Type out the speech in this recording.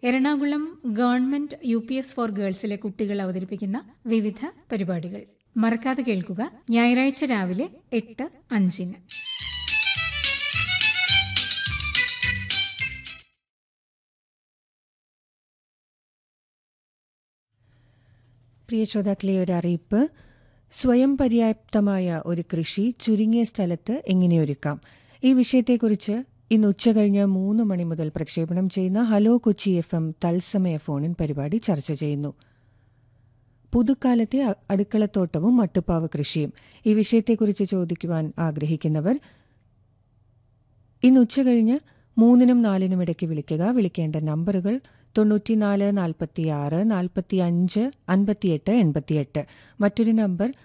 Ernakulam government U P S for ഗേൾസിലെ കുട്ടികൾ അവതരിപ്പിക്കുന്ന വിവിധ പരിപാടികൾ മറക്കാതെ കേൾക്കുക ഞായറാഴ്ച രാവിലെ എട്ട് അഞ്ചിന് പ്രിയ ശ്രോതാക്കളെ ഒരു അറിയിപ്പ് സ്വയം പര്യാപ്തമായ ഒരു കൃഷി ചുരുങ്ങിയ സ്ഥലത്ത് എങ്ങനെ ഒരുക്കാം ഈ വിഷയത്തെക്കുറിച്ച് ഇന്ന് ഉച്ചകഴിഞ്ഞ് മൂന്ന് മണി മുതൽ പ്രക്ഷേപണം ചെയ്യുന്ന ഹലോ കൊച്ചി എഫ് എം തത്സമയ ഫോണിൻ പരിപാടി ചർച്ച ചെയ്യുന്നു പുതുക്കാലത്തെ അ- അടുക്കളത്തോട്ടവും മട്ടുപ്പാവ് കൃഷിയും ഈ വിഷയത്തെക്കുറിച്ച് ചോദിക്കുവാൻ ആഗ്രഹിക്കുന്നവർ ഇന്ന് ഉച്ചകഴിഞ്ഞ് മൂന്നിനും നാലിനും ഇടയ്ക്ക് വിളിക്കുക വിളിക്കേണ്ട നമ്പറുകൾ തൊണ്ണൂറ്റിനാല് നാൽപ്പത്തിയാറ് നാൽപ്പത്തി അഞ്ച് അൻപത്തിയെട്ട് എൺപത്തിയെട്ട് മറ്റൊരു നമ്പർ